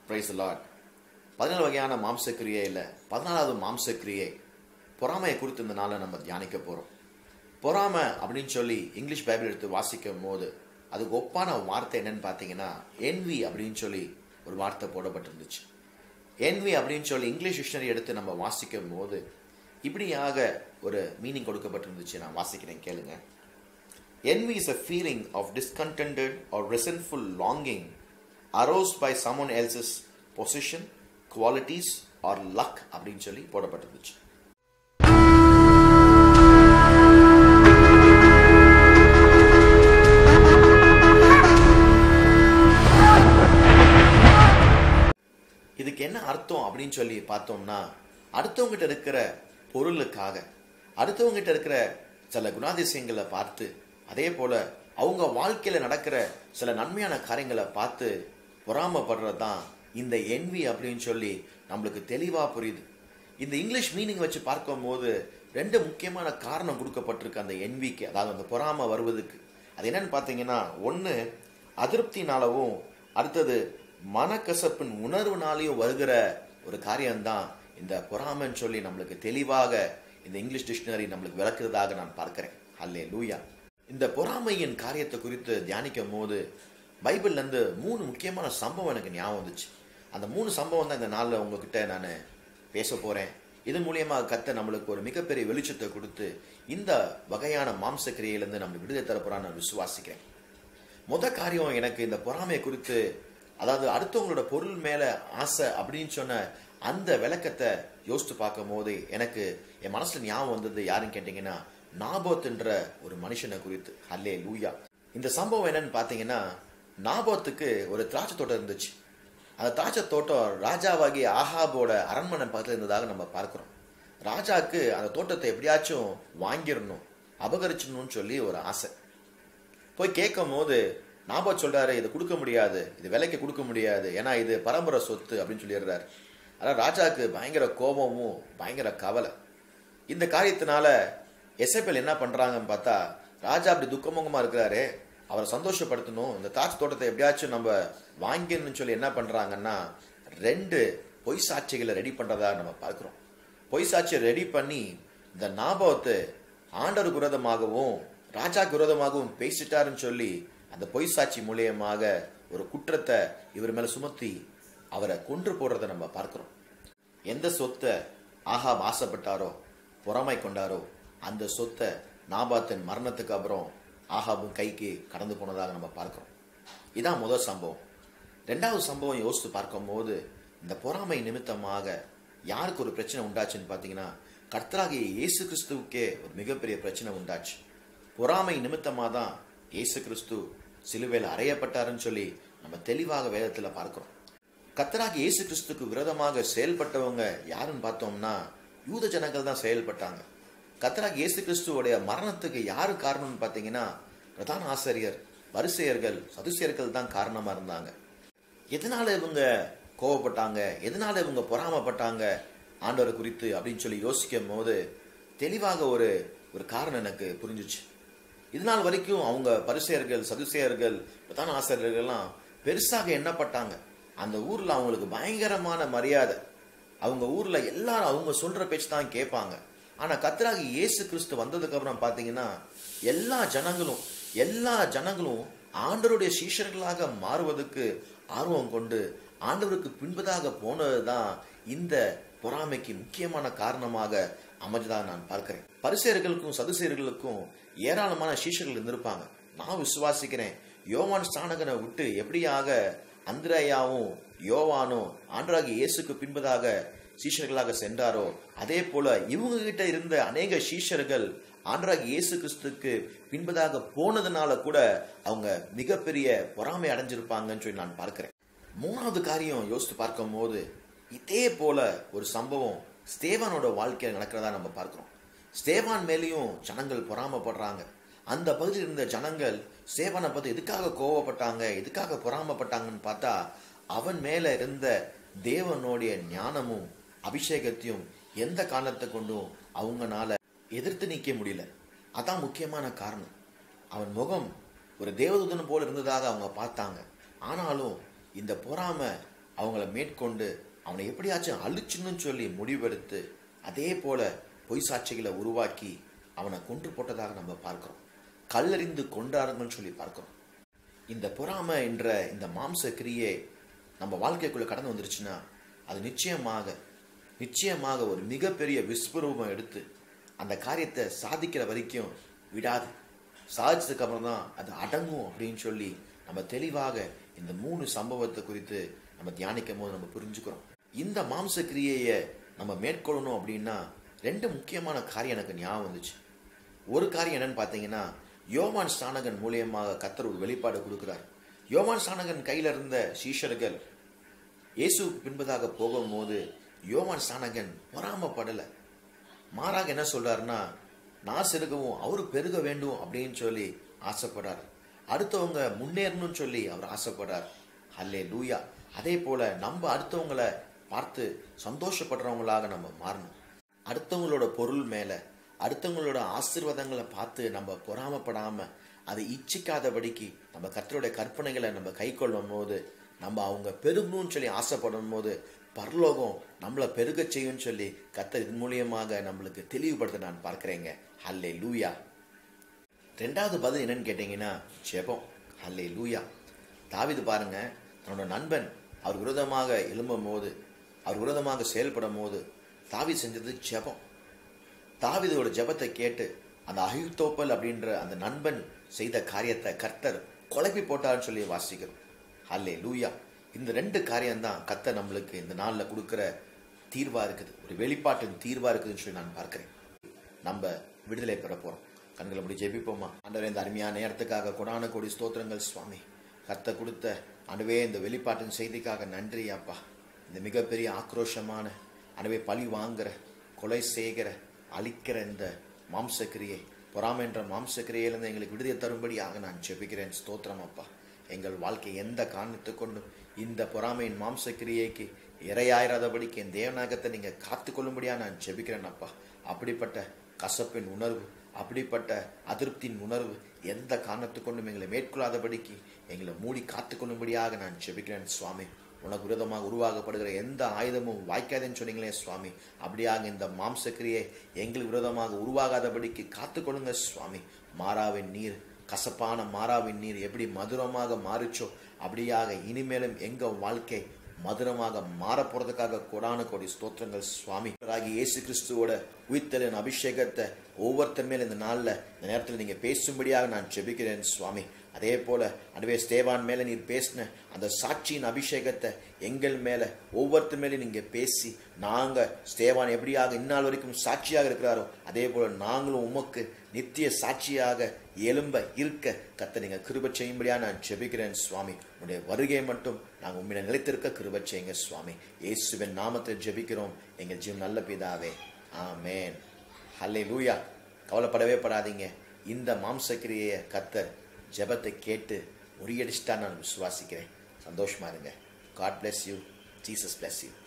price Lord பதினேழு வகையான மாம்சக்கிரியை இல்லை பதினாலாவது மாம்சக்கிரியை பொறாமையை குறித்து இந்த நாளில் நம்ம தியானிக்க போகிறோம் பொறாமை அப்படின்னு சொல்லி இங்கிலீஷ் பைபிள் எடுத்து வாசிக்கும் போது அதுக்கு ஒப்பான வார்த்தை என்னன்னு பார்த்தீங்கன்னா என்வி அப்படின்னு சொல்லி ஒரு வார்த்தை போடப்பட்டிருந்துச்சு என்வி அப்படின்னு சொல்லி இங்கிலீஷ் டிக்ஷனரி எடுத்து நம்ம வாசிக்கும் போது இப்படியாக ஒரு மீனிங் கொடுக்கப்பட்டிருந்துச்சு நான் வாசிக்கிறேன் கேளுங்க Envy is a feeling of discontented or resentful longing aroused by someone else's position, qualities or luck அப்படின்னு சொல்லி போடப்பட்டிருந்துச்சு இதுக்கு என்ன அர்த்தம் அப்படின்னு சொல்லி பார்த்தோம்னா அடுத்தவங்ககிட்ட இருக்கிற பொருளுக்காக அடுத்தவங்ககிட்ட இருக்கிற சில குணாதிசயங்களை பார்த்து அதே போல அவங்க வாழ்க்கையில நடக்கிற சில நன்மையான காரியங்களை பார்த்து பொறாமப்படுறது தான் இந்த என்வி அப்படின்னு சொல்லி நம்மளுக்கு தெளிவா புரியுது இந்த இங்கிலீஷ் மீனிங் வச்சு பார்க்கும்போது ரெண்டு முக்கியமான காரணம் கொடுக்கப்பட்டிருக்கு அந்த என்விக்கு அதாவது அந்த பொறாமை வருவதுக்கு அது என்னன்னு பார்த்தீங்கன்னா ஒன்று அதிருப்தினாலவும் அடுத்தது மனக்கசப்பின் உணர்வுனாலையும் வருகிற ஒரு காரியம்தான் இந்த பொறாமைன்னு சொல்லி நம்மளுக்கு தெளிவாக இந்த இங்கிலீஷ் டிக்ஷனரி நம்மளுக்கு விளக்குறதாக நான் பார்க்கிறேன் அல்லே லூயா இந்த பொறாமையின் காரியத்தை குறித்து தியானிக்கும் போது பைபிள்ல இருந்து மூணு முக்கியமான சம்பவம் எனக்கு ஞாபகம் வந்துச்சு அந்த மூணு சம்பவம் தான் இந்த நாளில் உங்ககிட்ட நான் பேச போறேன் இது மூலியமாக கத்த நம்மளுக்கு ஒரு மிகப்பெரிய வெளிச்சத்தை கொடுத்து இந்த வகையான மாம்ச கிரியையிலிருந்து நம்ம விடுதலை தரப்போறான்னு நான் விசுவாசிக்கிறேன் முத காரியம் எனக்கு இந்த பொறாமை குறித்து அதாவது அடுத்தவங்களோட பொருள் மேல ஆசை அப்படின்னு சொன்ன அந்த விளக்கத்தை யோசித்து பார்க்கும் போது எனக்கு என் மனசுல ஞாபகம் வந்தது யாருன்னு கேட்டீங்கன்னா நாபோத்ன்ற ஒரு மனுஷனை குறித்து அல்லே லூயா இந்த சம்பவம் என்னன்னு பார்த்தீங்கன்னா நாபோத்துக்கு ஒரு திராட்சை தோட்டம் இருந்துச்சு அந்த திராட்சை தோட்டம் ராஜாவாகி ஆஹாபோட அரண்மனை பக்கத்தில் இருந்ததாக நம்ம பார்க்கிறோம் ராஜாக்கு அந்த தோட்டத்தை எப்படியாச்சும் வாங்கிடணும் அபகரிச்சிடணும்னு சொல்லி ஒரு ஆசை போய் கேட்கும் போது நாபோத் சொல்றாரு இது கொடுக்க முடியாது இது விலைக்கு கொடுக்க முடியாது ஏன்னா இது பரம்பரை சொத்து அப்படின்னு சொல்லிடுறாரு அதான் ராஜாவுக்கு பயங்கர கோபமும் பயங்கர கவலை இந்த காரியத்தினால எஸ்எப்எல் என்ன பண்றாங்கன்னு பார்த்தா ராஜா அப்படி துக்கமுகமா இருக்கிறாரு அவரை சந்தோஷப்படுத்தணும் இந்த தாட்சி தோட்டத்தை எப்படியாச்சும் நம்ம வாங்கிடணும்னு சொல்லி என்ன பண்றாங்கன்னா ரெண்டு பொய் சாட்சிகளை ரெடி பண்றதா நம்ம பார்க்கிறோம் பொய் சாட்சியை ரெடி பண்ணி இந்த நாபவத்தை ஆண்டவர் விரோதமாகவும் ராஜா விரோதமாகவும் பேசிட்டாருன்னு சொல்லி அந்த பொய் சாட்சி மூலியமாக ஒரு குற்றத்தை இவர் மேல சுமத்தி அவரை கொன்று போடுறத நம்ம பார்க்கிறோம் எந்த சொத்தை ஆஹாப் ஆசைப்பட்டாரோ பொறாமை கொண்டாரோ அந்த சொத்தை நாபாத்தின் மரணத்துக்கு அப்புறம் ஆஹாபும் கைக்கு கடந்து போனதாக நம்ம பார்க்கிறோம் இதான் முதல் சம்பவம் ரெண்டாவது சம்பவம் யோசித்து பார்க்கும்போது இந்த பொறாமை நிமித்தமாக யாருக்கு ஒரு பிரச்சனை உண்டாச்சுன்னு பார்த்தீங்கன்னா கர்த்தராகிய இயேசு கிறிஸ்துவுக்கே ஒரு மிகப்பெரிய பிரச்சனை உண்டாச்சு பொறாமை நிமித்தமாக தான் இயேசு கிறிஸ்து சிலுவையில் அறையப்பட்டாருன்னு சொல்லி நம்ம தெளிவாக வேதத்தில் பார்க்கிறோம் கத்தராகி இயேசு கிறிஸ்துக்கு விரோதமாக செயல்பட்டவங்க யாருன்னு பார்த்தோம்னா யூத ஜனங்கள் தான் செயல்பட்டாங்க கத்தராகி இயேசு கிறிஸ்துவோடைய மரணத்துக்கு யாரு காரணம்னு பார்த்தீங்கன்னா பிரதான ஆசிரியர் வரிசையர்கள் சதுசியர்கள் தான் காரணமா இருந்தாங்க எதனால இவங்க கோவப்பட்டாங்க எதனால இவங்க பொறாமப்பட்டாங்க ஆண்டவர் குறித்து அப்படின்னு சொல்லி யோசிக்கும் போது தெளிவாக ஒரு ஒரு காரணம் எனக்கு புரிஞ்சுச்சு இதனால் வரைக்கும் அவங்க பரிசெயர்கள் சதுசேயர்கள் பிரதான ஆசிரியர்கள்லாம் பெருசாக எண்ணப்பட்டாங்க அந்த ஊர்ல அவங்களுக்கு பயங்கரமான மரியாதை அவங்க ஊர்ல எல்லாரும் அவங்க சொல்ற பேச்சு தான் கேட்பாங்க ஆனா கத்தராகி இயேசு கிறிஸ்து வந்ததுக்கு அப்புறம் பாத்தீங்கன்னா எல்லா ஜனங்களும் எல்லா ஜனங்களும் ஆண்டவருடைய சீஷர்களாக மாறுவதற்கு ஆர்வம் கொண்டு ஆண்டவருக்கு பின்பதாக போனதுதான் இந்த பொறாமைக்கு முக்கியமான காரணமாக அமைஞ்சதாக நான் பார்க்கிறேன் பரிசேர்களுக்கும் சதுசேர்களுக்கும் ஏராளமான சீஷர்கள் இருந்திருப்பாங்க நான் விசுவாசிக்கிறேன் யோவான் ஸ்தானகனை விட்டு எப்படியாக அந்திரையாவும் யோவானும் ஆண்டராகி இயேசுக்கு பின்பதாக சீஷர்களாக சென்றாரோ அதே போல இவங்க கிட்ட இருந்த அநேக சீஷர்கள் ஆண்டராகி இயேசு கிறிஸ்துக்கு பின்பதாக போனதுனால கூட அவங்க மிகப்பெரிய பொறாமை அடைஞ்சிருப்பாங்கன்னு சொல்லி நான் பார்க்கிறேன் மூணாவது காரியம் யோசித்து பார்க்கும் போது இதே போல ஒரு சம்பவம் ஸ்தேவானோட வாழ்க்கையில் நடக்கிறதா நம்ம பார்க்கிறோம் ஸ்தேவான் மேலேயும் ஜனங்கள் பொறாமப்படுறாங்க அந்த பகுதியில் இருந்த ஜனங்கள் சேவனை பார்த்து எதுக்காக கோவப்பட்டாங்க எதுக்காக பொறாமப்பட்டாங்கன்னு பார்த்தா அவன் மேல இருந்த தேவனுடைய ஞானமும் அபிஷேகத்தையும் எந்த காரணத்தை கொண்டும் அவங்கனால எதிர்த்து நிற்க முடியல அதான் முக்கியமான காரணம் அவன் முகம் ஒரு தேவதூதன் போல இருந்ததாக அவங்க பார்த்தாங்க ஆனாலும் இந்த பொறாமை அவங்கள மேற்கொண்டு அவனை எப்படியாச்சும் அழிச்சுன்னு சொல்லி முடிவெடுத்து அதே போல பொய் சாட்சிகளை உருவாக்கி அவனை கொன்று போட்டதாக நம்ம பார்க்கிறோம் கல்லறிந்து கொண்டாருங்கன்னு சொல்லி பார்க்கிறோம் இந்த பொறாமை என்ற இந்த மாம்ச கிரியை நம்ம வாழ்க்கைக்குள்ள கடந்து வந்துருச்சுன்னா அது நிச்சயமாக நிச்சயமாக ஒரு மிகப்பெரிய விஸ்வரூபம் எடுத்து அந்த காரியத்தை சாதிக்கிற வரைக்கும் விடாது சாதிச்சதுக்கு அப்புறம் தான் அது அடங்கும் அப்படின்னு சொல்லி நம்ம தெளிவாக இந்த மூணு சம்பவத்தை குறித்து நம்ம தியானிக்கும் போது நம்ம புரிஞ்சுக்கிறோம் இந்த மாம்ச கிரியையை நம்ம மேற்கொள்ளணும் அப்படின்னா ரெண்டு முக்கியமான காரியம் எனக்கு ஞாபகம் வந்துச்சு ஒரு காரியம் என்னன்னு பார்த்தீங்கன்னா யோவான் ஸ்நானகன் மூலியமாக கத்தர் ஒரு வெளிப்பாடு கொடுக்கிறார் யோவான் ஸ்நானகன் கையில இருந்த சீஷர்கள் இயேசுவுக்கு பின்பதாக போகும்போது யோவான் ஸ்நானகன் பொறாமப்படலை மாறாக என்ன சொல்றாருன்னா நான் செருகவும் அவரு பெருக வேண்டும் அப்படின்னு சொல்லி ஆசைப்படுறார் அடுத்தவங்க முன்னேறணும்னு சொல்லி அவர் ஆசைப்படுறார் அல்லே லூயா அதே போல நம்ம அடுத்தவங்களை பார்த்து சந்தோஷப்படுறவங்களாக நம்ம மாறணும் அடுத்தவங்களோட பொருள் மேல அடுத்தவங்களோட ஆசீர்வாதங்களை பார்த்து நம்ம பொறாமப்படாம அதை இச்சிக்காதபடிக்கு நம்ம கர்த்தருடைய கற்பனைகளை நம்ம கை கொள்ளும் போது நம்ம அவங்க பெருகணும்னு சொல்லி ஆசைப்படும் போது பரலோகம் நம்மளை பெருக செய்யும்னு சொல்லி கர்த்தர் இதன் மூலியமாக நம்மளுக்கு தெளிவுபடுத்த நான் பார்க்கிறேங்க ஹல்லே லூயா ரெண்டாவது பதில் என்னன்னு கேட்டீங்கன்னா ஜெபம் ஹல்லே லூயா தாவிது பாருங்க தன்னோட நண்பன் அவர் விரோதமாக எழும்பும் போது அவர் விரோதமாக செயல்படும் போது தாவிது செஞ்சது ஜெபம் தாவிதோட ஜெபத்தை கேட்டு அந்த அகித்தோப்பல் அப்படின்ற அந்த நண்பன் செய்த காரியத்தை கர்த்தர் குழப்பி போட்டார்னு சொல்லி வாசிக்கிறோம் ஹல்லே லூயா இந்த ரெண்டு காரியம்தான் கர்த்தர் நம்மளுக்கு இந்த நாளில் கொடுக்குற தீர்வா இருக்குது ஒரு வெளிப்பாட்டின் தீர்வா இருக்குதுன்னு சொல்லி நான் பார்க்கிறேன் நம்ம விடுதலை பெற போறோம் கண்களை முடி ஜெபிப்போமா ஆண்டவரே இந்த அருமையான நேரத்துக்காக கொடான கோடி ஸ்தோத்திரங்கள் சுவாமி கத்த கொடுத்த அணுவே இந்த வெளிப்பாட்டின் செய்திக்காக நன்றி அப்பா இந்த மிகப்பெரிய ஆக்ரோஷமான அணுவே பழி வாங்குற கொலை செய்கிற அழிக்கிற இந்த மாம்சக்கிரியை பொறாமைன்ற மாம்சக்கிரியையிலிருந்து எங்களுக்கு விடுதலை தரும்படியாக நான் ஜெபிக்கிறேன் ஸ்தோத்திரம் அப்பா எங்கள் வாழ்க்கை எந்த காரணத்தை கொண்டும் இந்த பொறாமையின் மாம்சக்கிரியைக்கு இரையாயிராதபடிக்கு என் தேவநாயகத்தை நீங்க காத்து கொள்ளும்படியாக நான் ஜெபிக்கிறேன் அப்பா அப்படிப்பட்ட கசப்பின் உணர்வு அப்படிப்பட்ட அதிருப்தியின் உணர்வு எந்த காரணத்தை கொண்டும் எங்களை மேற்கொள்ளாதபடிக்கு எங்களை மூடி காத்துக்கொள்ளும்படியாக நான் ஜெபிக்கிறேன் சுவாமி உனக்கு விரோதமாக உருவாக்கப்படுகிற எந்த ஆயுதமும் வாய்க்காதுன்னு சொன்னீங்களே சுவாமி அப்படியாக இந்த மாம்சக்கிரியை எங்களுக்கு விரோதமாக உருவாகாதபடிக்கு காத்துக்கொள்ளுங்க சுவாமி மாறாவின் நீர் கசப்பான மாறாவின் நீர் எப்படி மதுரமாக மாறிச்சோ அப்படியாக இனிமேலும் எங்க வாழ்க்கை மதுரமாக மாற போறதுக்காக கொடான கோடி ஸ்தோத்திரங்கள் சுவாமி ஆகி இயேசு கிறிஸ்துவோட உயிர்த்தலின் அபிஷேகத்தை ஒவ்வொருத்தர் மேல இந்த நாள்ல இந்த நேரத்தில் நீங்க பேசும்படியாக நான் ஜெபிக்கிறேன் சுவாமி அதே போல அனுவே ஸ்தேவான் மேல நீர் பேசின அந்த சாட்சியின் அபிஷேகத்தை எங்கள் மேல ஒவ்வொருத்தர் மேலே நீங்க பேசி நாங்க ஸ்தேவான் எப்படியாக இந்நாள் வரைக்கும் சாட்சியாக இருக்கிறாரோ அதே போல நாங்களும் உமக்கு நித்திய சாட்சியாக எலும்ப இருக்க கத்த நீங்க கிருப செய்யும்படியா நான் ஜெபிக்கிறேன் சுவாமி உடைய வருகை மட்டும் நாங்கள் உண்மையில நிலைத்திருக்க கிருப செய்யுங்க சுவாமி இயேசுவின் நாமத்தில் ஜெபிக்கிறோம் எங்கள் ஜீவன் நல்ல பிதாவே ஆமேன் ஹல்லே லூயா கவலைப்படவே படாதீங்க இந்த மாம்சக்கிரியை கத்தர் ஜெபத்தை கேட்டு முறியடிச்சிட்டா நான் விசுவாசிக்கிறேன் சந்தோஷமா இருங்க God bless you Jesus bless you